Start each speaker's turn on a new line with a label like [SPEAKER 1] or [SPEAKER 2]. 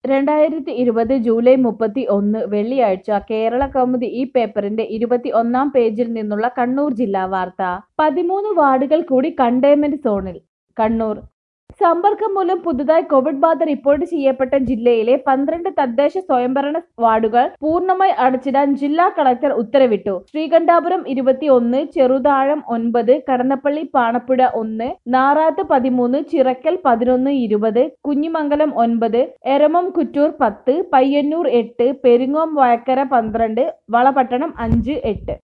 [SPEAKER 1] രണ്ടായിരത്തി ഇരുപത് ജൂലൈ മുപ്പത്തി ഒന്ന് വെള്ളിയാഴ്ച കേരള കൗമുദി ഈ പേപ്പറിന്റെ ഇരുപത്തി ഒന്നാം പേജിൽ നിന്നുള്ള കണ്ണൂർ ജില്ലാ വാർത്ത പതിമൂന്ന് വാർഡുകൾ കൂടി കണ്ടെയ്ൻമെന്റ് സോണിൽ കണ്ണൂർ സമ്പർക്കം മൂലം പുതുതായി കോവിഡ് ബാധ റിപ്പോർട്ട് ചെയ്യപ്പെട്ട ജില്ലയിലെ പന്ത്രണ്ട് തദ്ദേശ സ്വയംഭരണ വാർഡുകൾ പൂർണ്ണമായി അടച്ചിടാൻ ജില്ലാ കളക്ടർ ഉത്തരവിട്ടു ശ്രീകണ്ഠാപുരം ഇരുപത്തിയൊന്ന് ചെറുതാഴം ഒൻപത് കടന്നപ്പള്ളി പാണപ്പുഴ ഒന്ന് നാറാത്ത് പതിമൂന്ന് ചിറക്കൽ പതിനൊന്ന് ഇരുപത് കുഞ്ഞിമംഗലം ഒൻപത് എരമം കുറ്റൂർ പത്ത് പയ്യന്നൂർ എട്ട് പെരിങ്ങോം വയക്കര പന്ത്രണ്ട് വളപട്ടണം അഞ്ച് എട്ട്